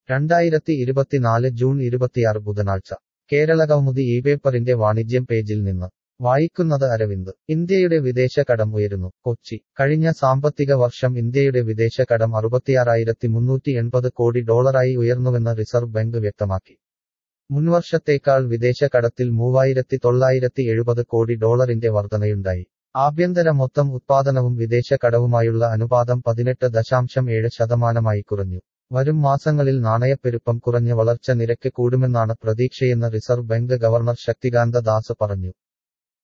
രണ്ടായിരത്തി ഇരുപത്തിനാല് ജൂൺ ഇരുപത്തിയാറ് ബുധനാഴ്ച കേരളകൗമുദി ഈ പേപ്പറിന്റെ വാണിജ്യം പേജിൽ നിന്ന് വായിക്കുന്നത് അരവിന്ദ് ഇന്ത്യയുടെ വിദേശ കടം ഉയരുന്നു കൊച്ചി കഴിഞ്ഞ സാമ്പത്തിക വർഷം ഇന്ത്യയുടെ വിദേശ കടം അറുപത്തിയാറായിരത്തി മുന്നൂറ്റി എൺപത് കോടി ഡോളറായി ഉയർന്നുവെന്ന് റിസർവ് ബാങ്ക് വ്യക്തമാക്കി മുൻവർഷത്തേക്കാൾ വിദേശ കടത്തിൽ മൂവായിരത്തി തൊള്ളായിരത്തി എഴുപത് കോടി ഡോളറിന്റെ വർധനയുണ്ടായി ആഭ്യന്തര മൊത്തം ഉത്പാദനവും വിദേശ കടവുമായുള്ള അനുപാതം പതിനെട്ട് ദശാംശം ഏഴ് ശതമാനമായി കുറഞ്ഞു വരും മാസങ്ങളിൽ നാണയപ്പെരുപ്പം കുറഞ്ഞ് വളർച്ച നിരക്ക് കൂടുമെന്നാണ് പ്രതീക്ഷയെന്ന് reserve bank governor Shaktikanta Das പറഞ്ഞു